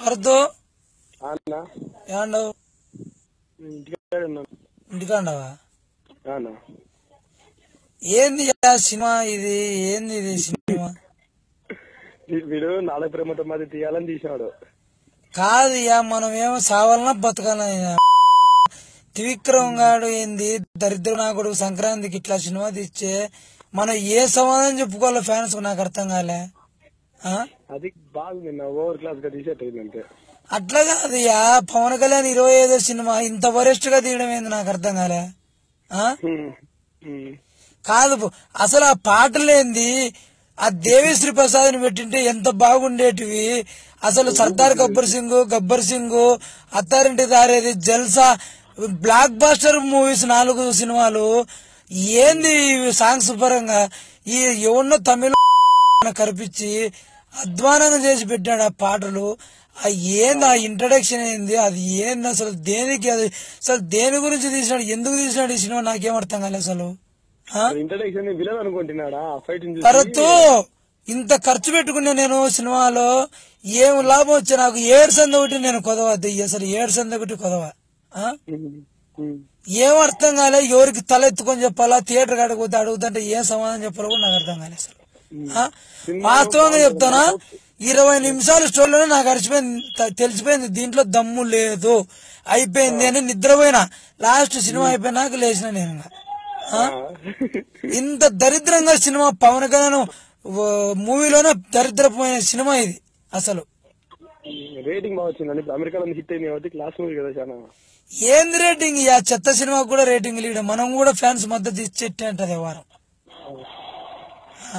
వరదు అన్నా ఏమండవు ఇంటికాడ ఉన్నాను ఇంటికాండవా అన్నా ఏంది ఆ సినిమా ఇది ఏంది ఇది సినిమా వీ- వీడు నాలుగు ప్రేమతో మాది తీయాలని తీసినాడు కాదు యా మనం ఏమో సావాలన్నా బతకాలన్నా త్రివిక్రమ్ గాడు ఏంది దరిద్ర నాకుడు సంక్రాంతికి ఇట్లా సినిమా తీస్తే మనం ఏ సమాధానం చెప్పుకోవాలో ఫ్యాన్స్ నాకు అర్థం కాలే ఆ? అది బాగుంది నా ఓవర్ క్లాస్ గా తీసేటైంది అంతే అట్లా కాదు యా పవన్ కళ్యాణ్ ఇరవై ఐదో సినిమా ఇంత వరెస్ట్ గా తీయడం ఏంది నాకు అర్థం కాలే ఆ? హ్మ్. హ్మ్. కాదు బు- అసలు ఆ పాటలేంది ఆ దేవిశ్రీ ప్రసాద్ ని పెట్టింటే ఎంత బాగుండేటివి అసలు సర్దార్ గబ్బర్ సింగ్ గబ్బర్ సింగ్ అత్తారింటి దారేది జల్సా బ్లాక్ బాస్టర్ మూవీస్ నాలుగు సినిమాలు ఏంది ఇవి సాంగ్స్ పరంగా ఈ ఎవన్నో తమిళ కనిపించి అధ్వానంగా చేసి పెట్టాడు ఆ పాటలు ఆ ఏంది ఆ ఇంట్రడక్షన్ ఏంది అది ఏంది అసలు దేనికి అది అసలు దేని గురించి తీసినాడు ఎందుకు తీసినాడు ఈ సినిమా నాకేం అర్థం కాలేదు అసలు ఆ? ఇంట్రడక్షన్ విలన్ అనుకుంటున్నాడా ఆ ఫైట్ భరత్ ఇంత ఖర్చు పెట్టుకున్నా నేను సినిమాలో ఏం లాభం వచ్చా నాకు ఏడు సంద ఒకటి నేను కొదవద్దు అసలు ఏడు సంద ఒకటి కొదవ ఆ? ఏం అర్థం కాలే ఎవరికి తల ఎత్తుకొని చెప్పాలా థియేటర్ కాడికి పోతే అడుగుతుంటే ఏం సమాధానం చెప్పాలో కూడా నాకు అర్థం కాలేదు అసలు ఆ? వాస్తవంగా చెప్తానా ఇరవై నిమిషాల స్టోరీలోనే నాకు అరిచిపోయింది త- తెలిసిపోయింది దీంట్లో దమ్ము లేదు అయిపోయింది అని నిద్రపోయినా లాస్ట్ సినిమా అయిపోయినాక లేచిన నేను ఇంకా. ఆ? ఇంత దరిద్రంగా సినిమా పవన్ కళ్యాణ్ మూవీలోనే దరిద్రపోయిన సినిమా ఇది అసలు రేటింగ్ బాగా వచ్చిందండి ఇప్పుడు అమెరికాలో హిట్ అయింది కాబట్టి క్లాస్ మూవీ కదా చాలా ఏంది రేటింగ్ ఆ చెత్త సినిమా కూడా రేటింగ్ లీడ్ మనం కూడా ఫ్యాన్స్ మద్దతు ఇచ్చేట్టే అంటది వారం ఆ.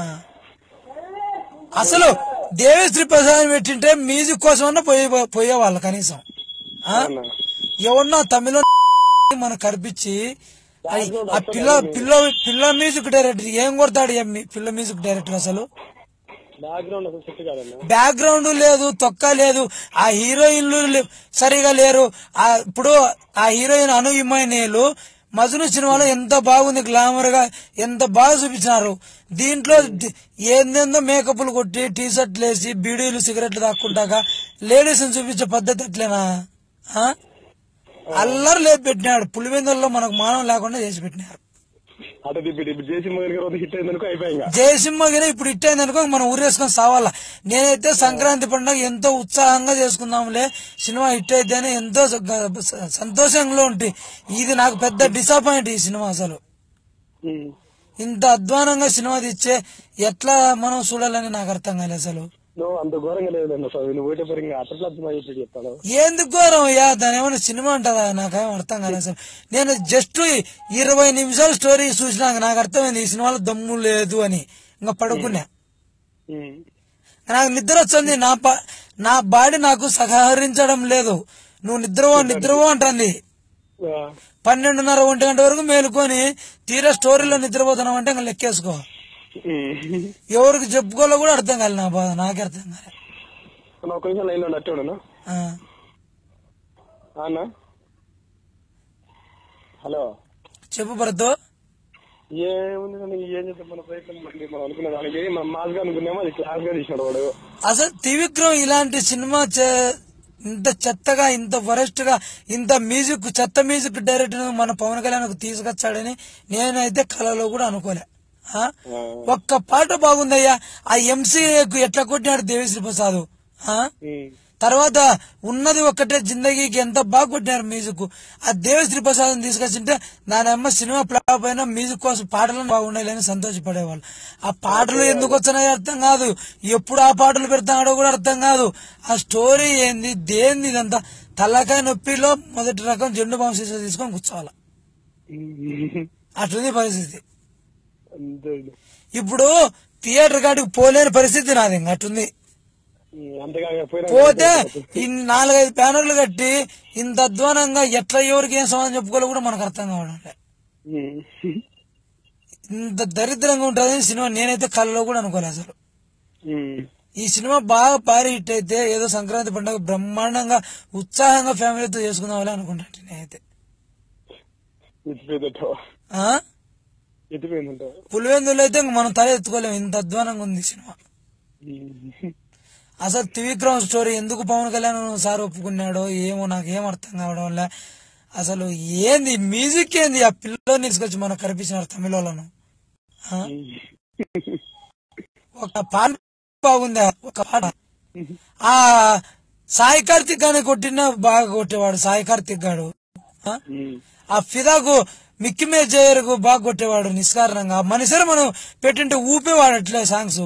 అసలు దేవిశ్రీ ప్రసాద్ పెట్టింటే మ్యూజిక్ కోసమన్నా పోయే పోయేవాళ్ళు కనీసం ఆ? అన్నా. ఎవరన్నా తమిళ మనం కనిపించి అది ఆ పిల్ల పిల్ల పిల్ల మ్యూజిక్ డైరెక్టర్ ఏం కొడతాడు ఈ అమ్మి- పిల్ల మ్యూజిక్ డైరెక్టర్ అసలు బ్యాక్గ్రౌండ్ అసలు సెట్ కాదన్నా బ్యాక్గ్రౌండ్ లేదు తొక్క లేదు ఆ హీరోయిన్లు లే- సరిగా లేరు ఆ ఇప్పుడు ఆ హీరోయిన్ అను ఇమ్మాయినేలు మజును సినిమాలో ఎంత బాగుంది గ్లామర్ గా ఎంత బాగా చూపించినారు దీంట్లో ది- ఏందేందో మేకప్లు కొట్టి టీ షర్ట్లు వేసి బీడీలు సిగరెట్లు దాక్కుంటాక లేడీస్ చూపించే పద్ధతి ఎట్లేనా ఆ? అల్లరి లేపి పెట్టినాడు పులివెందుల్లో మనకు మానం లేకుండా చేసి పెట్టినారు అటు ఇప్పుడు ఇప్పుడు జేసీ మోహన్ గారు హిట్ అయిందనుకో అయిపోయింది జయసింహగిరి ఇప్పుడు ఇట్టయింది అనుకో మనం ఊరేసుకొని సావాలా నేనైతే సంక్రాంతి పండుగ ఎంతో ఉత్సాహంగా చేసుకుందాంలే సినిమా హిట్ అయితే అని ఎంతో స- సంతోషంలో ఉంటే ఇది నాకు పెద్ద డిసప్పాయింట్ ఈ సినిమా అసలు ఇంత అధ్వానంగా సినిమా తెచ్చే ఎట్లా మనం చూడాలని నాకు అర్థం కాలేదు అసలు నువ్వు అంత ఘోరంగా లేదన్న అసలు నువ్వు ఒకటే పరంగా అట్లా సినిమా చెప్పి చెప్తాను ఎందుకు ఘోరం అయ్యా దాని ఏమైనా సినిమా అంటారా నాకేం అర్థం కాలేదు అసలు నేను జస్ట్ ఇరవై నిమిషాల స్టోరీ చూసినాక నాకు అర్థమైంది ఈ సినిమాలో దమ్ము లేదు అని ఇంకా పడుకున్నా నాకు నిద్ర వస్తుంది నా ప- నా బాడీ నాకు సహకరించడం లేదు నువ్వు నిద్రవో నిద్రవో అంటుంది పన్నెండున్నర ఒంటి గంట వరకు మేలుకొని తీరా స్టోరీలో నిద్రపోతున్నావు అంటే ఇంకా లెక్కేసుకో ఎవరికి చెప్పుకోవాలో కూడా అర్థం కాలేదు నా బాధ నాకే అర్థం కాలేదు ఒక నిమిషం లైన్ లో నట్టు ఉండను ఆ. అన్న హలో చెప్పు భరత్ ఏముంది కానీ ఏం చేద్దాం మన ప్రయత్నం మళ్ళీ మనం అనుకున్న దానికి మనం మాస్ గా అనుకున్నామో అది క్లాస్ గా తీసినాడు వాడు అసలు త్రివిక్రమ్ ఇలాంటి సినిమా చే- ఇంత చెత్తగా ఇంత వరెస్ట్ గా ఇంత మ్యూజిక్ చెత్త మ్యూజిక్ డైరెక్టర్ మన పవన్ కళ్యాణ్ తీసుకొచ్చాడని నేనైతే కళలో కూడా అనుకోలే ఆ? ఒక్క పాట బాగుందయ్యా ఆ ఎంసీఏకు ఎట్లా కొట్టినాడు దేవిశ్రీ ప్రసాద్ ఆ? తర్వాత ఉన్నది ఒక్కటే జిందగీకి ఎంత బాగా కొట్టినారు మ్యూజిక్ ఆ దేవిశ్రీ ప్రసాద్ తీసుకొచ్చింటే దాని అమ్మ సినిమా ఫ్లాప్ అయినా మ్యూజిక్ కోసం పాటలు బాగుండాలి అని సంతోషపడేవాళ్ళు ఆ పాటలు ఎందుకు వచ్చినాయో అర్థం కాదు ఎప్పుడు ఆ పాటలు పెడతాడో కూడా అర్థం కాదు ఆ స్టోరీ ఏంది దేంది ఇదంతా తలకాయ నొప్పిలో మొదటి రకం జెండు బాంబు సీసా తీసుకొని కూర్చోవాలి అట్లుంది పరిస్థితి అంతే ఇప్పుడు థియేటర్ కాడికి పోలేని పరిస్థితి నాది ఇంక అట్లుంది అంతేగా పోయినా పోతే ఈ నాలుగైదు బ్యానర్లు కట్టి ఇంత అధ్వానంగా ఎట్లా ఎవరికి ఏం సమాధానం చెప్పుకోవాలో కూడా మనకు అర్థం కావడం లే. ఇంత దరిద్రంగా ఉంటుంది సినిమా నేనైతే కళ్ళలో కూడా అనుకోలే అసలు ఈ సినిమా బాగా భారీ హిట్ అయితే ఏదో సంక్రాంతి పండుగ బ్రహ్మాండంగా ఉత్సాహంగా ఫ్యామిలీతో చేసుకుందామని అనుకుంటాను నేనైతే ఎత్తిపోయిందట ఆ? ఎత్తిపోయిందంట పులివెందులో అయితే ఇంక మనం తల ఎత్తుకోలేము ఇంత అధ్వానంగా ఉంది ఈ సినిమా అసలు త్రివిక్రమ్ స్టోరీ ఎందుకు పవన్ కళ్యాణ్ సార్ ఒప్పుకున్నాడో ఏమో నాకు ఏం అర్థం కావడం లే అసలు ఏంది మ్యూజిక్ ఏంది ఆ పిల్లని తీసుకొచ్చి మనకు కనిపించినారు తమిళ వాళ్ళను ఆ? ఒక పాట బాగుంది ఒక పాట ఆ సాయి కార్తిక్ గాని కొట్టినా బాగా కొట్టేవాడు సాయి కార్తిక్ గాడు ఆ? ఉమ్. ఆ ఫిదాకు మిక్కి మే జయర్కు బాగా కొట్టేవాడు నిష్కారణంగా ఆ మనిషిని మనం పెట్టింటే ఊపేవాడు అట్లే సాంగ్స్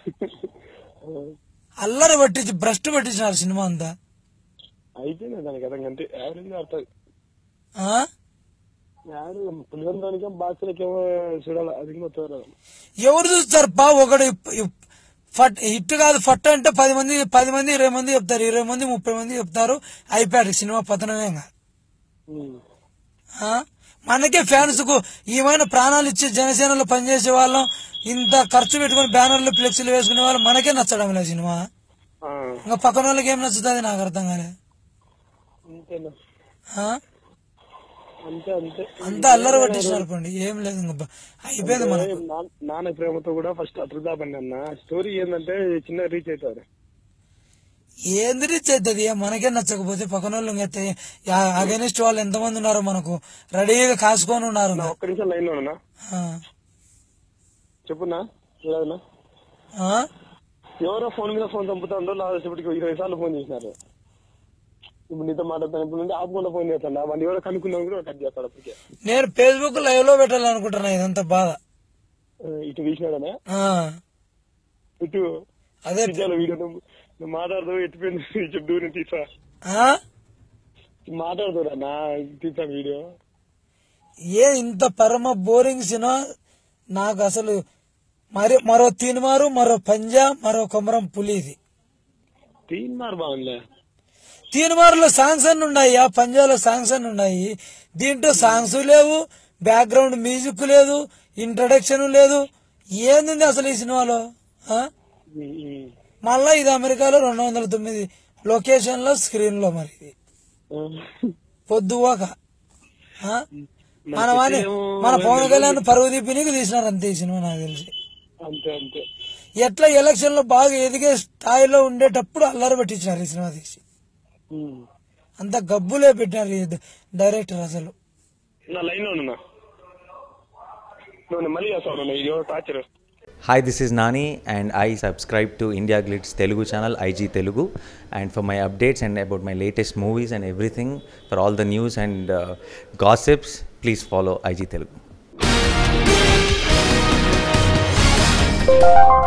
అల్లరి పట్టించి భ్రష్టు పట్టించినారు సినిమా అంతా అయిపోయింది దానికి అర్థం అంతే యావరేజ్ అర్థం ఆ? యావరేజ్ పులివెందానికేం బాక్సులకేమో చూడాలి అది ఇంకా వస్తారు ఎవరు చూస్తారు పా ఒకడు ఇప్- ఇప్- ఫట్ హిట్ కాదు ఫట్ అంటే పది మంది పది మంది ఇరవై మంది చెప్తారు ఇరవై మంది ముప్పై మంది చెప్తారు అయిపోయాడు సినిమా పతనమే ఇంకా. ఆ? మనకే ఫ్యాన్స్ కు ఏమైనా ప్రాణాలు ఇచ్చి జనసేనలో పనిచేసే వాళ్ళం ఇంత ఖర్చు పెట్టుకుని బ్యానర్లు ఫ్లెక్సీలు వేసుకునే వాళ్ళు మనకే నచ్చడం లేదు సినిమా ఇంకా పక్కన వాళ్ళకి ఏం నచ్చుతుంది నాకు అర్థం కాలే అంతేనా ఆ? అంతే అంతే అంతా అల్లరి పట్టించినారు పండి ఏం లేదు ఇంకా బ- అయిపోయింది మనకు నా- నాన్న ప్రేమతో కూడా ఫస్ట్ అట్రుదా బండి అన్న స్టోరీ ఏంటంటే చిన్న రీచ్ అవుతారు ఏంది రీచ్ అవుతుంది మనకే నచ్చకపోతే పక్కన వాళ్ళు ఇంకైతే అగెనిస్ట్ వాళ్ళు ఎంతమంది ఉన్నారు మనకు రెడీగా కాసుకొని ఉన్నారు నా ఒక్క నిమిషం లైన్ లో ఉన్నా ఆ. చెప్పున్నా చూడదునా ఆ? ఎవరో ఫోన్ మీద ఫోన్ చంపుతాడో లాస్ట్ ఇరవై సార్లు ఫోన్ చేసినారు ఇప్పుడు నీతో మాట్లాడతాను ఇప్పుడు నుండి ఆపకుండా ఫోన్ చేస్తాను వాళ్ళు ఎవరో కనుక్కున్నా కూడా కట్ చేస్తాడు అప్పటికే నేను ఫేస్బుక్ లైవ్ లో పెట్టాలనుకుంటున్నా ఇదంతా బాధ ఆ, ఇటు తీసినాడనే ఆ. ఇటు అదే తీసాను వీడియో నువ్వు నువ్వు మాట్లాడదు ఎట్టిపోయింది చెప్తూ నేను తీసా ఆ? మాట్లాడుతురా నా తీసాను వీడియో ఏ ఇంత పరమ బోరింగ్ సినిమా నాకు అసలు మరి మరో తీన్మారు మరో పంజా మరో కొమరం పులి ఇది తీన్ మార్ బాగుందిలే తీన్మారులో సాంగ్స్ అన్ని ఉన్నాయి ఆ పంజాలో సాంగ్స్ అన్ని ఉన్నాయి దీంట్లో సాంగ్స్ లేవు బ్యాక్గ్రౌండ్ మ్యూజిక్ లేదు ఇంట్రడక్షన్ లేదు ఏంది అసలు ఈ సినిమాలో ఆ? ఉమ్, ఉమ్. మళ్ళా ఇది అమెరికాలో రెండు వందల తొమ్మిది లొకేషన్ లో స్క్రీన్ లో మరి ఇది ఆ. పొద్దువాక ఆ? మన వాని మన పవన్ కళ్యాణ్ పరువు తిప్పినీకి తీసినారు అంతే ఈ సినిమా నాకు తెలిసి అంతే అంతే ఎట్లా ఎలక్షన్ లో బాగా ఎదిగే స్థాయిలో ఉండేటప్పుడు అల్లరి పట్టించినారు ఈ సినిమా తీసి ఉమ్. అంత గబ్బులే పెట్టినారు ఈ డైరెక్టర్ అసలు నా లైన్ లో ఉన్నా నువ్వు మళ్ళీ చేస్తావు ఇది torture Hi, this is Nani, and I subscribe to India Glitz Telugu channel, IG Telugu. And for my updates and about my latest movies and everything, for all the news and uh, gossips, please follow IG Telugu.